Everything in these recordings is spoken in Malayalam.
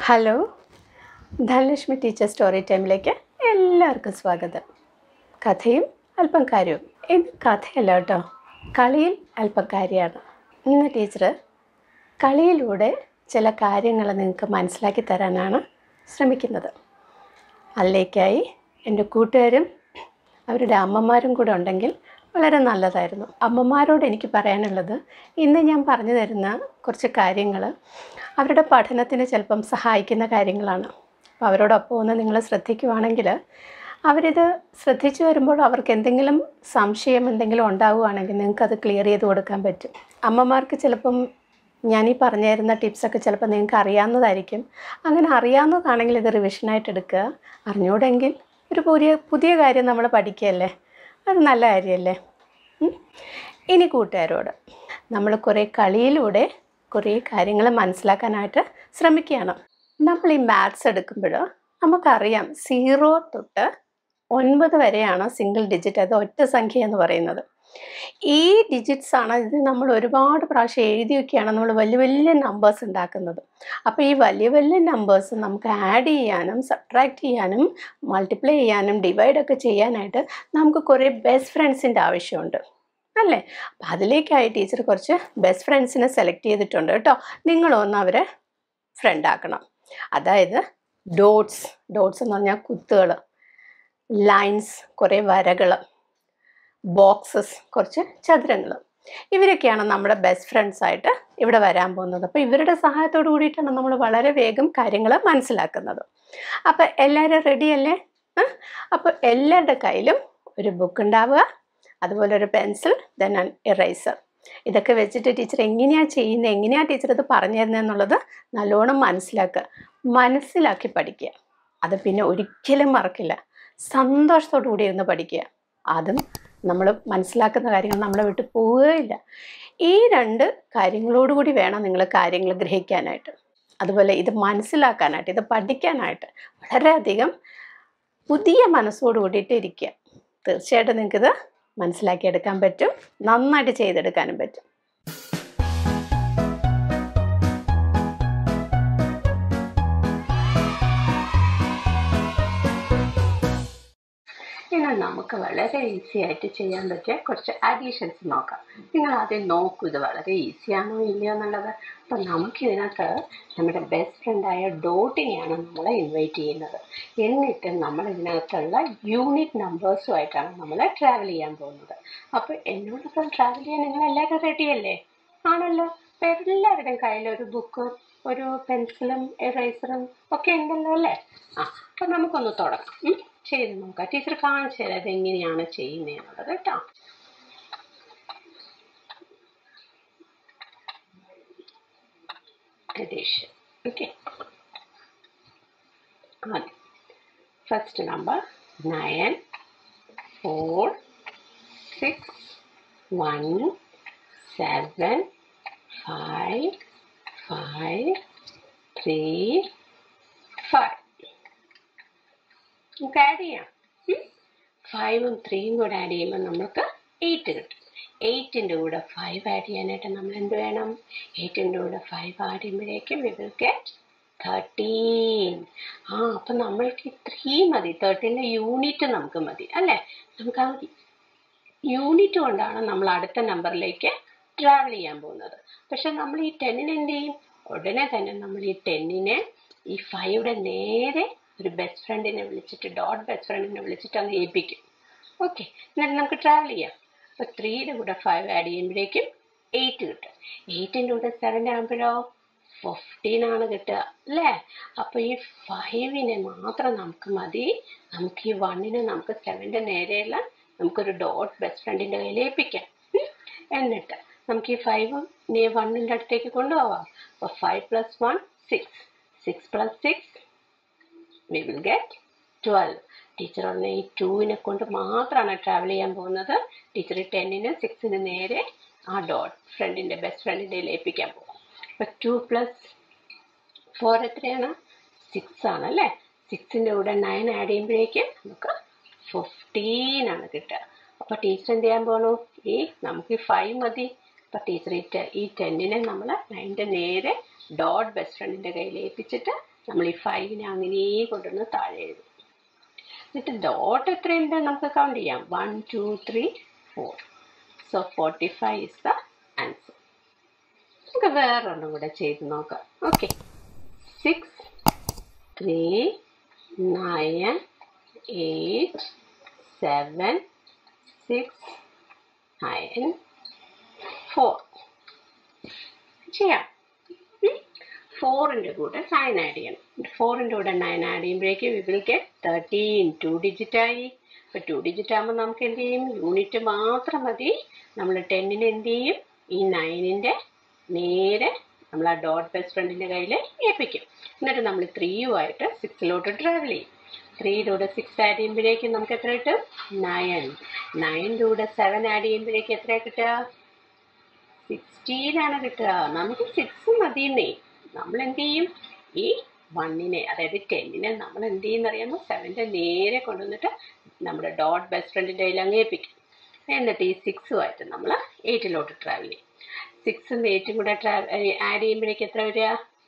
ഹലോ ധനലക്ഷ്മി ടീച്ചർ സ്റ്റോറി ടൈമിലേക്ക് എല്ലാവർക്കും സ്വാഗതം കഥയും അല്പം കാര്യവും ഇത് കഥയല്ല കേട്ടോ കളിയിൽ അല്പം കാര്യമാണ് ഇന്ന് ടീച്ചർ കളിയിലൂടെ ചില കാര്യങ്ങൾ നിങ്ങൾക്ക് മനസ്സിലാക്കി തരാനാണ് ശ്രമിക്കുന്നത് അതിലേക്കായി എൻ്റെ കൂട്ടുകാരും അവരുടെ അമ്മമാരും കൂടെ ഉണ്ടെങ്കിൽ വളരെ നല്ലതായിരുന്നു അമ്മമാരോട് എനിക്ക് പറയാനുള്ളത് ഇന്ന് ഞാൻ പറഞ്ഞു തരുന്ന കുറച്ച് കാര്യങ്ങൾ അവരുടെ പഠനത്തിന് ചിലപ്പം സഹായിക്കുന്ന കാര്യങ്ങളാണ് അപ്പോൾ അവരോടൊപ്പം ഒന്ന് നിങ്ങൾ ശ്രദ്ധിക്കുവാണെങ്കിൽ അവരിത് ശ്രദ്ധിച്ചു വരുമ്പോൾ അവർക്ക് എന്തെങ്കിലും സംശയം എന്തെങ്കിലും ഉണ്ടാവുകയാണെങ്കിൽ നിങ്ങൾക്കത് ക്ലിയർ ചെയ്ത് കൊടുക്കാൻ പറ്റും അമ്മമാർക്ക് ചിലപ്പം ഞാൻ ഈ പറഞ്ഞു തരുന്ന ടിപ്സൊക്കെ ചിലപ്പോൾ നിങ്ങൾക്ക് അറിയാവുന്നതായിരിക്കും അങ്ങനെ അറിയാവുന്നതാണെങ്കിൽ ഇത് റിവിഷനായിട്ട് എടുക്കുക അറിഞ്ഞൂടെങ്കിൽ ഒരു പുതിയ പുതിയ കാര്യം നമ്മൾ പഠിക്കുകയല്ലേ അത് നല്ല കാര്യമല്ലേ ഉം. ഇനി കൂട്ടുകാരോട് നമ്മൾ കുറേ കളിയിലൂടെ കുറേ കാര്യങ്ങൾ മനസ്സിലാക്കാനായിട്ട് ശ്രമിക്കുകയാണ് നമ്മൾ ഈ മാത്സ് എടുക്കുമ്പോൾ നമുക്കറിയാം സീറോ തൊട്ട് ഒൻപത് വരെയാണ് സിംഗിൾ ഡിജിറ്റ് അത് ഒറ്റ സംഖ്യ എന്ന് പറയുന്നത് ഈ ഡിജിറ്റ്സ് ആണ് ഇത് നമ്മൾ ഒരുപാട് പ്രാവശ്യം എഴുതിയൊക്കെയാണ് നമ്മൾ വലിയ വലിയ നമ്പേഴ്സ് ഉണ്ടാക്കുന്നത് അപ്പോൾ ഈ വലിയ വലിയ നമ്പേഴ്സ് നമുക്ക് ആഡ് ചെയ്യാനും സബ്ട്രാക്ട് ചെയ്യാനും മൾട്ടിപ്ലൈ ചെയ്യാനും ഡിവൈഡ് ഒക്കെ ചെയ്യാനായിട്ട് നമുക്ക് കുറേ ബെസ്റ്റ് ഫ്രണ്ട്സിൻ്റെ ആവശ്യമുണ്ട് അല്ലേ അപ്പം അതിലേക്കായി ടീച്ചർ കുറച്ച് ബെസ്റ്റ് ഫ്രണ്ട്സിനെ സെലക്ട് ചെയ്തിട്ടുണ്ട് കേട്ടോ നിങ്ങളൊന്ന് അവരെ ഫ്രണ്ട് ആക്കണം അതായത് ഡോട്ട്സ് ഡോട്ട്സ് എന്ന് പറഞ്ഞാൽ കുത്തുകൾ ലൈൻസ് കുറേ വരകൾ ബോക്സസ് കുറച്ച് ചതുരങ്ങൾ ഇവരൊക്കെയാണ് നമ്മുടെ ബെസ്റ്റ് ഫ്രണ്ട്സ് ആയിട്ട് ഇവിടെ വരാൻ പോകുന്നത് അപ്പോൾ ഇവരുടെ സഹായത്തോട് കൂടിയിട്ടാണ് നമ്മൾ വളരെ വേഗം കാര്യങ്ങൾ മനസ്സിലാക്കുന്നത് അപ്പോൾ എല്ലാവരും റെഡിയല്ലേ അപ്പോൾ എല്ലാവരുടെ കയ്യിലും ഒരു ബുക്ക് ഉണ്ടാവുക അതുപോലെ ഒരു പെൻസിൽ ദെൻ ആൻ ഇറേസർ ഇതൊക്കെ വെച്ചിട്ട് ടീച്ചർ എങ്ങനെയാണ് ചെയ്യുന്നത് എങ്ങനെയാണ് ടീച്ചർ ഇത് പറഞ്ഞു തരുന്നത് എന്നുള്ളത് നല്ലോണം മനസ്സിലാക്കുക മനസ്സിലാക്കി പഠിക്കുക അത് പിന്നെ ഒരിക്കലും മറക്കില്ല സന്തോഷത്തോടു കൂടി ഇരുന്ന് പഠിക്കുക അതും നമ്മൾ മനസ്സിലാക്കുന്ന കാര്യങ്ങൾ നമ്മളെ വിട്ട് പോവുകയില്ല ഈ രണ്ട് കാര്യങ്ങളോടുകൂടി വേണം നിങ്ങൾ കാര്യങ്ങൾ ഗ്രഹിക്കാനായിട്ട് അതുപോലെ ഇത് മനസ്സിലാക്കാനായിട്ട് ഇത് പഠിക്കാനായിട്ട് വളരെയധികം പുതിയ മനസ്സോട് കൂടിയിട്ട് ഇരിക്കുക തീർച്ചയായിട്ടും നിങ്ങൾക്കിത് മനസ്സിലാക്കിയെടുക്കാൻ പറ്റും നന്നായിട്ട് ചെയ്തെടുക്കാനും പറ്റും ഇനി നമുക്ക് വളരെ ഈസി ആയിട്ട് ചെയ്യാൻ പറ്റിയ കുറച്ച് അഡീഷൻസ് നോക്കാം നിങ്ങൾ ആദ്യം നോക്കൂ ഇത് വളരെ ഈസിയാണോ ഇല്ലയോ എന്നുള്ളത് അപ്പം നമുക്കിതിനകത്ത് നമ്മുടെ ബെസ്റ്റ് ഫ്രണ്ടായ ഡോട്ടിനെയാണ് നമ്മൾ ഇൻവൈറ്റ് ചെയ്യുന്നത് എന്നിട്ട് നമ്മൾ ഇതിനകത്തുള്ള യൂണിറ്റ് നമ്പേഴ്സുമായിട്ടാണ് നമ്മൾ ട്രാവൽ ചെയ്യാൻ പോകുന്നത് അപ്പോൾ എന്നോടൊപ്പം ട്രാവൽ ചെയ്യാൻ നിങ്ങൾ എല്ലാവരും റെഡിയല്ലേ ആണല്ലോ അപ്പോൾ എല്ലാവരുടെയും കയ്യിലൊരു ബുക്കും ഒരു പെൻസിലും എറേസറും ഒക്കെ ഉണ്ടല്ലോ അല്ലേ ആ അപ്പം നമുക്കൊന്ന് തുടങ്ങാം ഉം? ചെയ്ത് നോക്കാം ടീച്ചർ കാണിച്ചു തരാം ഇത് എങ്ങനെയാണ് ചെയ്യുന്നതെന്നുള്ളത് കേട്ടോ addition okay ആദ്യം first number nine four six one seven five five three five നമുക്ക് ആഡ് ചെയ്യാം ഫൈവും ത്രീയും കൂടെ ആഡ് ചെയ്യുമ്പോൾ നമുക്ക് എയ്റ്റ് കിട്ടും എയ്റ്റിൻ്റെ കൂടെ ഫൈവ് ആഡ് ചെയ്യാനായിട്ട് നമ്മൾ എന്ത് വേണം എയ്റ്റിൻ്റെ കൂടെ ഫൈവ് ആഡ് ചെയ്യുമ്പോഴേക്കും വി വിൽ ഗെറ്റ് തേർട്ടീൻ ആ അപ്പം നമ്മൾക്ക് ത്രീ മതി തേർട്ടീൻ്റെ യൂണിറ്റ് നമുക്ക് മതി അല്ലേ നമുക്ക് ആ യൂണിറ്റ് കൊണ്ടാണ് നമ്മൾ അടുത്ത നമ്പറിലേക്ക് ട്രാവൽ ചെയ്യാൻ പോകുന്നത് പക്ഷെ നമ്മൾ ഈ ടെന്നിന് എന്ത് ചെയ്യും ഉടനെ തന്നെ നമ്മൾ ഈ ടെന്നിനെ ഈ ഫൈവിടെ നേരെ ഒരു ബെസ്റ്റ് ഫ്രണ്ടിനെ വിളിച്ചിട്ട് ഡോട്ട് ബെസ്റ്റ് ഫ്രണ്ടിനെ വിളിച്ചിട്ട് അങ്ങ് ഏൽപ്പിക്കും ഓക്കെ എന്നിട്ട് നമുക്ക് ട്രാവൽ ചെയ്യാം അപ്പോൾ ത്രീയുടെ കൂടെ ഫൈവ് ആഡ് ചെയ്യുമ്പോഴേക്കും എയ്റ്റ് കിട്ടും എയ്റ്റിൻ്റെ കൂടെ സെവൻ ആകുമ്പോഴോ ഫിഫ്റ്റീൻ ആണ് കിട്ടുക അല്ലേ അപ്പോൾ ഈ ഫൈവിനെ മാത്രം നമുക്ക് മതി നമുക്ക് ഈ വണ്ണിനെ നമുക്ക് സെവൻ്റെ നേരെയുള്ള നമുക്കൊരു ഡോട്ട് ബെസ്റ്റ് ഫ്രണ്ടിൻ്റെ കയ്യിൽ ഏൽപ്പിക്കാം ഉം. എന്നിട്ട് നമുക്ക് ഈ ഫൈവ് നീ വണ്ണിൻ്റെ അടുത്തേക്ക് കൊണ്ടുപോവാം അപ്പോൾ five plus one six six plus six we will get twelve teacher പറഞ്ഞ ഈ ടൂവിനെ കൊണ്ട് മാത്രമാണ് ട്രാവൽ ചെയ്യാൻ പോകുന്നത് ടീച്ചർ ടെന്നിന് സിക്സിന് നേരെ ആ ഡോട്ട് ഫ്രണ്ടിൻ്റെ ബെസ്റ്റ് ഫ്രണ്ടിൻ്റെ ഏൽപ്പിക്കാൻ പോകും അപ്പം ടു പ്ലസ് ഫോർ എത്രയാണ് സിക്സ് ആണ് അല്ലേ സിക്സിൻ്റെ കൂടെ നയൻ ആഡ് ചെയ്യുമ്പോഴേക്കും നമുക്ക് ഫിഫ്റ്റീൻ ആണ് കിട്ടുക അപ്പോൾ ടീച്ചർ എന്ത് ചെയ്യാൻ പോകണു ഈ നമുക്ക് ഈ ഫൈവ് മതി അപ്പോൾ ടീച്ചർ ഈ ടെ ഈ ടെന്നിനെ നമ്മൾ നയൻ്റെ നേരെ ഡോട്ട് ബെസ്റ്റ് ഫ്രണ്ടിൻ്റെ കയ്യിൽ ഏൽപ്പിച്ചിട്ട് നമ്മൾ ഈ ഫൈവിനെ അങ്ങനെ കൊണ്ടുവന്ന് താഴെ എഴുതും എന്നിട്ട് ഡോട്ട് എത്രയുണ്ട് നമുക്ക് കൗണ്ട് ചെയ്യാം one two three four so forty five is the answer നമുക്ക് വേറൊരെണ്ണം കൂടെ ചെയ്ത് നോക്കാം okay six three nine eight seven six nine four ചെയ്യാം ഫോറിൻ്റെ കൂടെ നയൻ ആഡ് ചെയ്യണം ഫോറിൻ്റെ കൂടെ നയൻ ആഡ് ചെയ്യുമ്പോഴേക്കും we will get thirteen two ഡിജിറ്റായി ഇപ്പോൾ ടു ഡിജിറ്റ് ആകുമ്പോൾ നമുക്ക് എന്ത് ചെയ്യും യൂണിറ്റ് മാത്രം മതി നമ്മൾ ടെന്നിന് എന്ത് ചെയ്യും ഈ നയനിൻ്റെ നേരെ നമ്മൾ ആ ഡോട്ട് ബെസ്റ്റ് ഫ്രണ്ടിൻ്റെ കയ്യിൽ ഏൽപ്പിക്കും എന്നിട്ട് നമ്മൾ ത്രീയുമായിട്ട് സിക്സിലോട്ട് ട്രാവൽ ചെയ്യും ത്രീയുടെ കൂടെ സിക്സ് ആഡ് ചെയ്യുമ്പോഴേക്കും നമുക്ക് എത്ര കിട്ടും നയൻ നയൻ്റെ കൂടെ സെവൻ ആഡ് ചെയ്യുമ്പോഴേക്കും എത്ര കിട്ടുക സിക്സ്റ്റീനാണ് കിട്ടുക നമുക്ക് സിക്സ് മതിയെന്നേ നമ്മൾ എന്ത് ചെയ്യും ഈ വണ്ണിനെ അതായത് ടെന്നിനെ നമ്മൾ എന്ത് ചെയ്യുന്ന അറിയാമോ സെവൻ്റെ നേരെ കൊണ്ടുവന്നിട്ട് നമ്മുടെ ഡോട്ട് ബെസ്റ്റ് ഫ്രണ്ടിൻ്റെ കയ്യിൽ അങ്ങ് ഏൽപ്പിക്കും എന്നിട്ട് ഈ സിക്സുമായിട്ട് നമ്മൾ എയ്റ്റിലോട്ട് ട്രാവൽ ചെയ്യും സിക്സും എയ്റ്റും കൂടെ ട്രാവൽ ആഡ് ചെയ്യുമ്പോഴേക്ക് എത്ര വരിക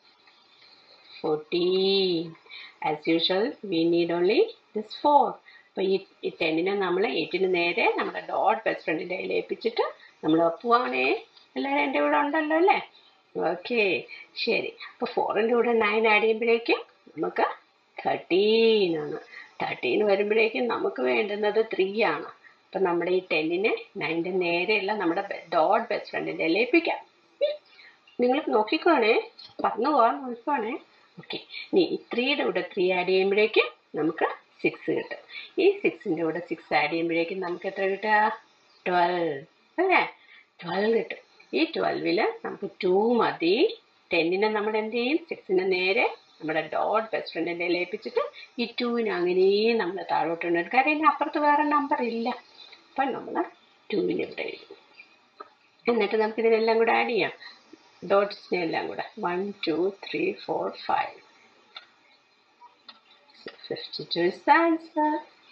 fourteen as usual we need only this four അപ്പോൾ ഈ ഈ ടെന്നിനെ നമ്മൾ എയ്റ്റിന് നേരെ നമ്മുടെ ഡോട്ട് ബെസ്റ്റ് ഫ്രണ്ടിൻ്റെ കയ്യിൽ ഏൽപ്പിച്ചിട്ട് നമ്മൾ പോവാണേ എല്ലാവരും എൻ്റെ കൂടെ ഉണ്ടല്ലോ അല്ലേ ഓക്കെ ശരി അപ്പോൾ ഫോറിൻ്റെ കൂടെ നയൻ ആഡ് ചെയ്യുമ്പോഴേക്കും നമുക്ക് തേർട്ടീൻ ആണ് തേർട്ടീൻ വരുമ്പോഴേക്കും നമുക്ക് വേണ്ടുന്നത് ത്രീ ആണ് അപ്പം നമ്മുടെ ഈ ടെന്നിനെ നയൻ്റെ നേരെയുള്ള നമ്മുടെ ഡോട്ട് ബെസ്റ്റ് ഫ്രണ്ടിൻ്റെ ഏൽപ്പിക്കാം നിങ്ങൾ നോക്കിക്കോണേ പറഞ്ഞു പോകാൻ നോക്കിക്കോണേ ഓക്കെ ഇനി ഈ ത്രീയുടെ കൂടെ ത്രീ ആഡ് ചെയ്യുമ്പോഴേക്കും നമുക്ക് സിക്സ് കിട്ടും ഈ സിക്സിൻ്റെ കൂടെ സിക്സ് ആഡ് ചെയ്യുമ്പോഴേക്കും നമുക്ക് എത്ര കിട്ടുക ട്വൽവ് അല്ലേ ട്വൽവ് കിട്ടും ഈ ട്വൽവിൽ നമുക്ക് ടു മതി ടെന്നിനെ നമ്മൾ എന്ത് ചെയ്യും സിക്സിന് നേരെ നമ്മുടെ ഡോട്ട് ബെസ്റ്റ് ഫ്രണ്ടിൻ്റെ ഏൽപ്പിച്ചിട്ട് ഈ ടൂവിന് അങ്ങനെ നമ്മൾ താഴോട്ട് ഇടും കാര്യം ഇതിന് അപ്പുറത്ത് വേറെ നമ്പർ ഇല്ല അപ്പം നമ്മൾ ടൂവിന് ഇവിടെ എഴുതും എന്നിട്ട് നമുക്ക് ഇതിനെല്ലാം കൂടെ ആഡ് ചെയ്യാം ഡോട്ട്സിനെ എല്ലാം കൂടെ one two three four five fifty two is answer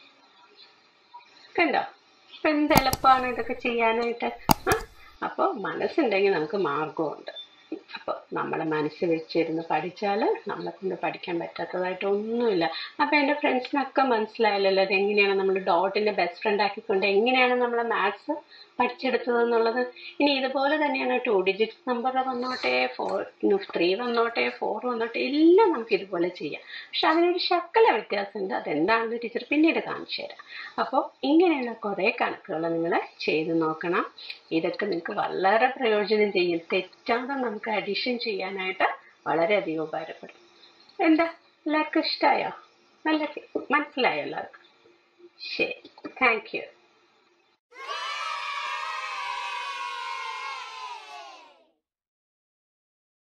കണ്ടോ അപ്പം എന്ത് എളുപ്പമാണ് ഇതൊക്കെ ചെയ്യാനായിട്ട് ആ അപ്പോൾ മനസ്സുണ്ടെങ്കിൽ നമുക്ക് മാർഗമുണ്ട് അപ്പോൾ നമ്മളെ മനസ്സിൽ വെച്ചിരുന്ന് പഠിച്ചാൽ നമ്മളെ കൊണ്ട് പഠിക്കാൻ പറ്റാത്തതായിട്ട് ഒന്നുമില്ല അപ്പോൾ എൻ്റെ ഫ്രണ്ട്സിനൊക്കെ മനസ്സിലായല്ലോ അത് എങ്ങനെയാണ് നമ്മൾ ഡോട്ടിൻ്റെ ബെസ്റ്റ് ഫ്രണ്ട് ആക്കിക്കൊണ്ട് എങ്ങനെയാണ് നമ്മൾ മാത്സ് പഠിച്ചെടുത്തത് എന്നുള്ളത് ഇനി ഇതുപോലെ തന്നെയാണ് ടു ഡിജിറ്റ് നമ്പർ വന്നോട്ടെ ഫോർ ത്രീ വന്നോട്ടെ ഫോർ വന്നോട്ടെ എല്ലാം നമുക്ക് ഇതുപോലെ ചെയ്യാം പക്ഷെ അതിനൊരു ശക്കല വ്യത്യാസമുണ്ട് അതെന്താണെന്ന് ടീച്ചർ പിന്നീട് കാണിച്ചു തരാം അപ്പോൾ ഇങ്ങനെയുള്ള കുറേ കണക്കുകൾ നിങ്ങൾ ചെയ്ത് നോക്കണം ഇതൊക്കെ നിങ്ങൾക്ക് വളരെ പ്രയോജനം ചെയ്യും തെറ്റാതെ നമുക്ക് അഡീഷൻ ചെയ്യാനായിട്ട് വളരെയധികം ഉപകാരപ്പെടും എന്താ എല്ലാവർക്കും ഇഷ്ടമായോ നല്ല മനസ്സിലായോ എല്ലാവർക്കും ശരി താങ്ക് യു